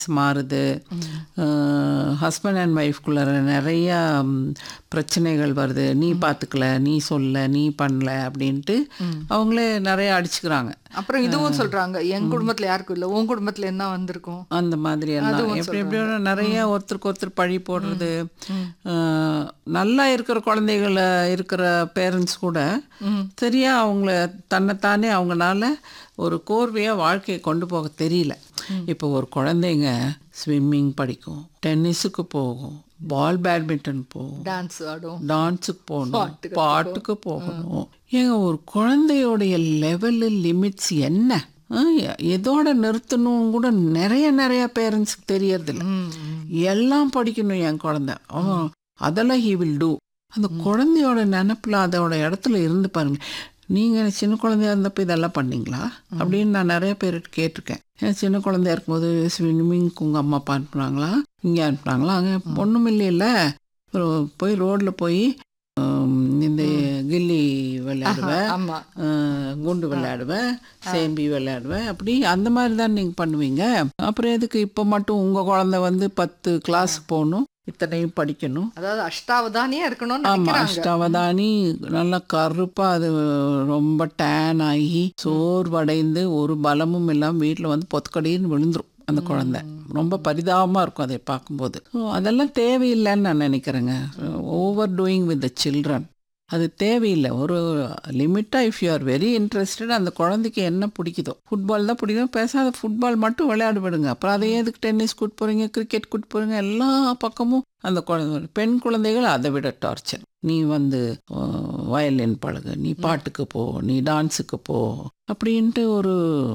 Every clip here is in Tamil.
மாறுது ஹஸ்பண்ட் அண்ட் ஒய்ஃப்குள்ள நிறையா ம், பிரச்சனைகள் வருது நீ பார்த்துக்கல நீ சொல்ல நீ பண்ணல அப்படின்ட்டு அவங்களே நிறைய அடிச்சுக்கிறாங்க அப்புறம் இதுவும் சொல்றாங்க என் குடும்பத்துல யாருக்கும் இல்ல உன் குடும்பத்துல என்ன வந்திருக்கும் அந்த மாதிரி எல்லாம் எப்படி எப்படியோ நிறைய ஒருத்தருக்கு ஒருத்தர் பழி போடுறது அஹ், நல்லா இருக்கிற குழந்தைகள இருக்கிற பேரண்ட்ஸ் கூட சரியா அவங்கள தன்னைத்தானே அவங்கனால ஒரு கோர்வையாக வாழ்க்கையை கொண்டு போக தெரியல இப்போ ஒரு குழந்தைங்க ஸ்விம்மிங் படிக்கும் டென்னிஸுக்கு போகும் பால் பேட்மிண்டன் போகும் டான்ஸ் ஆடும் டான்ஸுக்கு போகணும் பாட்டுக்கு போகணும் ஏங்க ஒரு குழந்தையோடைய லெவலு லிமிட்ஸ் என்ன ஆ, எ- எதோட நிறுத்தணும் கூட நிறைய நிறைய பேரண்ட்ஸுக்கு தெரியறதில்ல எல்லாம் படிக்கணும் என் குழந்தை அவன் அதெல்லாம் ஹி வில் டூ அந்த குழந்தையோட நினப்பில் அதோட இடத்துல இருந்து பாருங்க நீங்கள் சின்ன குழந்தையா இருந்தப்போ இதெல்லாம் பண்ணீங்களா அப்படின்னு நான் நிறைய பேர்கிட்ட கேட்டிருக்கேன் ஏன் சின்ன குழந்தையா இருக்கும்போது ஸ்விம்மிங்க்கு உங்கள் அம்மா அப்பா அனுப்புனாங்களா இங்கே அனுப்புனாங்களா அங்கே ஒன்றும் இல்லைல்ல அப்புறம் போய் ரோட்டில் போய் ஹம், இந்த கில்லி விளையாடுவேன் ஆமா அஹ், குண்டு விளையாடுவேன் சேம்பி விளையாடுவேன் அப்படி அந்த மாதிரி தான் நீங்கள் பண்ணுவீங்க அப்புறம் எதுக்கு இப்போ மட்டும் உங்கள் குழந்தை வந்து பத்து கிளாஸ் போகணும் இத்தனையும் படிக்கணும் அதாவது அஷ்டாவதானியா இருக்கணும்னு ஆமா நினைக்கிறாங்க அஷ்டாவதானி நல்லா கருப்பா அது ரொம்ப டேன் ஆகி சோர்வடைந்து ஒரு பலமும் இல்லாம வீட்டில் வந்து பொத்துக்கடின்னு விழுந்துரும் அந்த குழந்தை ரொம்ப பரிதாபமாக இருக்கும் அதை பார்க்கும்போது ஸோ அதெல்லாம் தேவையில்லைன்னு நான் நினைக்கிறேங்க over doing with the children அது தேவையில்லை ஒரு லிமிட்டாக if you are very interested அந்த குழந்தைக்கு என்ன பிடிக்குதோ ஃபுட்பால் தான் பிடிக்கும் பேசாத ஃபுட்பால் மட்டும் விளையாட விடுங்க அப்புறம் அதை எதுக்கு டென்னிஸ் கூட்டு போகிறீங்க கிரிக்கெட் கூட்டு போகிறீங்க எல்லா பக்கமும் அந்த குழந்தை பெண் குழந்தைகள் அதை விட டார்ச்சர் நீ வந்து வயலின் பழகு நீ பாட்டுக்கு போ நீ டான்ஸுக்கு போ அப்படின்ட்டு ஒரு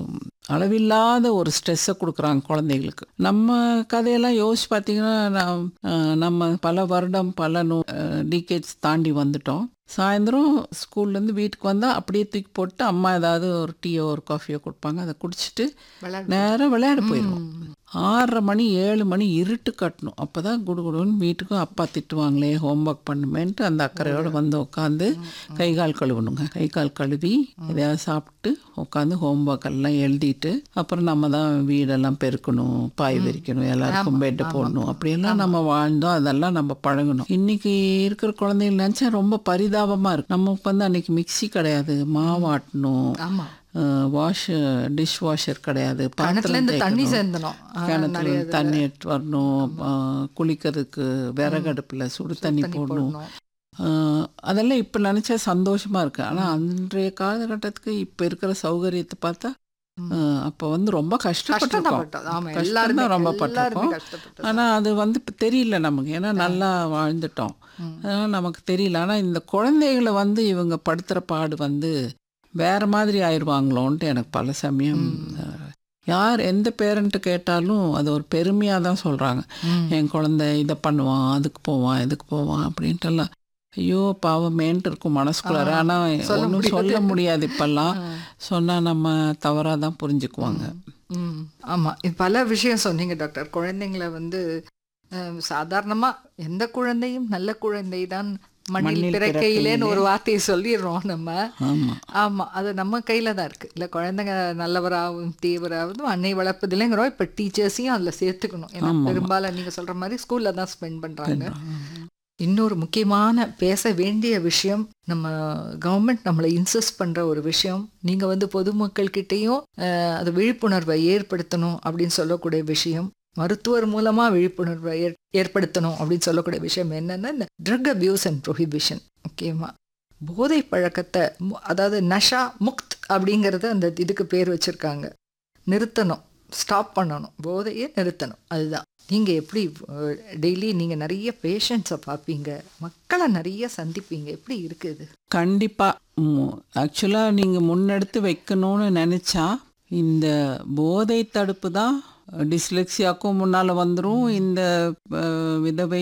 அளவில்லாத ஒரு ஸ்ட்ரெஸ்ஸை கொடுக்குறாங்க குழந்தைகளுக்கு நம்ம கதையெல்லாம் யோசிச்சு பார்த்தீங்கன்னா நாம், அஹ், நம்ம பல வருடம் பல நூ டிகேட்ஸ் தாண்டி வந்துட்டோம் சாயந்தரம் ஸ்கூல்லேருந்து வீட்டுக்கு வந்தால் அப்படியே தூக்கி போட்டு அம்மா ஏதாவது ஒரு டீயோ ஒரு காஃபியோ கொடுப்பாங்க அதை குடிச்சிட்டு விளையாடு நேராக விளையாட போயிடுவோம் ஆறரை மணி ஏழு மணி இருட்டு கட்டணும் அப்போ தான் குடுகுடுன்னு வீட்டுக்கும் அப்பா திட்டுவாங்களே ஹோம்ஒர்க் பண்ணுமேன்ட்டு அந்த அக்கறையோடு வந்து உட்காந்து கை கால் கழுவணுங்க கை கால் கழுவி எதையாவது சாப்பிட்டு உட்காந்து ஹோம்ஒர்க் எல்லாம் எழுதிட்டு அப்புறம் நம்ம தான் வீடெல்லாம் பெருக்கணும் பாய் விரிக்கணும் எல்லாருக்கும் பெட்டு போடணும் அப்படியெல்லாம் நம்ம வாழ்ந்தோம் அதெல்லாம் நம்ம பழகணும் இன்னைக்கு இருக்கிற குழந்தைகள் நினச்சா ரொம்ப பரிதாபமாக இருக்கு நமக்கு வந்து அன்னைக்கு மிக்ஸி கிடையாது மாவாட்டணும் ஆமா வாஷ் டிஷ் வாஷர் கிடையாது கிணத்துல பாத்திரம் இருந்து தண்ணி தேய்க்கணும். சேர்ந்தணும் ஆ, கிணத்துல இருந்து தண்ணி எடுத்து வரணும் ஆ, குளிக்கிறதுக்கு விறகடுப்பில் சுடு தண்ணி போடணும் போடணும். ஆ, அதெல்லாம் இப்போ நினச்சா சந்தோஷமா இருக்கு ஆனால் அன்றைய காலகட்டத்துக்கு இப்போ இருக்கிற சௌகரியத்தை பார்த்தா ஆ, அப்போ வந்து ரொம்ப கஷ்டம் தான் கஷ்டப்பட்டிருக்கோம் பட்டோம். ஆமா கஷ்டம் எல்லாருமே தான் ரொம்ப எல்லாருமே பட்டிருக்கோம் கஷ்டப்பட்டோம். ஆனால் அது வந்து இப்போ தெரியல நமக்கு ஏன்னா நல்லா வாழ்ந்துட்டோம் அதனால் நமக்கு தெரியல ஆனால் இந்த குழந்தைகளை வந்து இவங்க படுத்துகிற பாடு வந்து வேற மாதிரி ஆயிடுவாங்களோன்ட்டு எனக்கு பல சமயம் அஹ், யார் எந்த பேரண்ட்டு கேட்டாலும் அது ஒரு பெருமையாக தான் சொல்கிறாங்க ம். என் குழந்தை இதை பண்ணுவான் அதுக்கு போவான் இதுக்கு போவான் அப்படின்ட்டுலாம் ஐயோ பாவமேன்ட்டு இருக்கும் மனசுக்குள்ளார ஆனால் சொல்ல ஒன்றும் முடியாது. சொல்ல முடியாது இப்பெல்லாம் சொன்னால் நம்ம தவறாக தான் புரிஞ்சுக்குவாங்க ம் ஆமா இது பல விஷயம் சொன்னீங்க டாக்டர் குழந்தைங்களை வந்து அஹ், சாதாரணமா எந்த குழந்தையும் நல்ல குழந்தை தான் மண்ணில் மண்ணில் பிறக்கையிலேன்னு ஒரு வார்த்தையை சொல்லிடுறோம் நம்ம ஆமாம் ஆமா அது நம்ம கையில தான் இருக்கு இல்ல குழந்தைங்க நல்லவராகவும் தீவிராகவும் அன்னை வளர்ப்பதில்லைங்கிறோம் இப்ப டீச்சர்ஸையும் அதுல சேர்த்துக்கணும் ஏன்னா பெரும்பாலும் நீங்க சொல்ற மாதிரி ஸ்கூல்ல தான் ஸ்பெண்ட் பண்றாங்க இன்னொரு முக்கியமான பேச வேண்டிய விஷயம் நம்ம கவர்மெண்ட் நம்மளை இன்சிஸ்ட் பண்ற ஒரு விஷயம் நீங்க வந்து பொதுமக்கள் கிட்டேயும் அஹ், அது விழிப்புணர்வை ஏற்படுத்தணும் அப்படின்னு சொல்லக்கூடிய விஷயம் மருத்துவர் மூலமா விழிப்புணர்வை ஏற்- ஏற்படுத்தணும் அப்படின்னு சொல்லக்கூடிய விஷயம் என்னன்னா இந்த ட்ரக் அபியூஸ் அண்ட் ப்ரொஹிபிஷன் ஓகேவா போதை பழக்கத்தை மு- அதாவது நஷா முக்த் அப்படிங்கறது அந்த இதுக்கு பேர் வச்சிருக்காங்க நிறுத்தணும் ஸ்டாப் பண்ணணும் போதையை நிறுத்தணும் அதுதான் நீங்க எப்படி டெய்லி நீங்க நிறைய பேஷண்ட்ஸை பார்ப்பீங்க மக்களை நிறைய சந்திப்பீங்க எப்படி இருக்குது கண்டிப்பாக ஆக்சுவலாக நீங்கள் முன்னெடுத்து வைக்கணும்னு நினச்சா இந்த போதை தடுப்பு தான் டிஸ்லெக்சியாக்கும் முன்னால் வந்துடும் இந்த அஹ், விதவை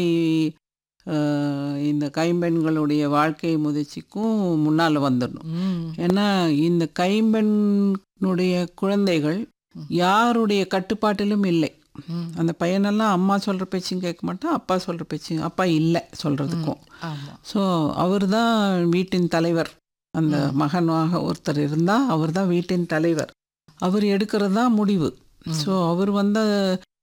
அஹ், இந்த கைம்பெண்களுடைய வாழ்க்கை முதிர்ச்சிக்கும் முன்னால் வந்துடணும் ஏன்னா இந்த கைம்பெண்ணுடைய குழந்தைகள் யாருடைய கட்டுப்பாட்டிலும் இல்லை ம். அந்த பையனெல்லாம் அம்மா சொல்கிற பேச்சும் கேட்க மாட்டான் அப்பா சொல்கிற பேச்சும் அப்பா இல்லை சொல்கிறதுக்கும் ஆமா ஸோ அவர் தான் வீட்டின் தலைவர் அந்த மகனாக ஒருத்தர் இருந்தால் அவர் தான் வீட்டின் தலைவர் அவர் எடுக்கிறது தான் முடிவு ஸோ அவர் வந்து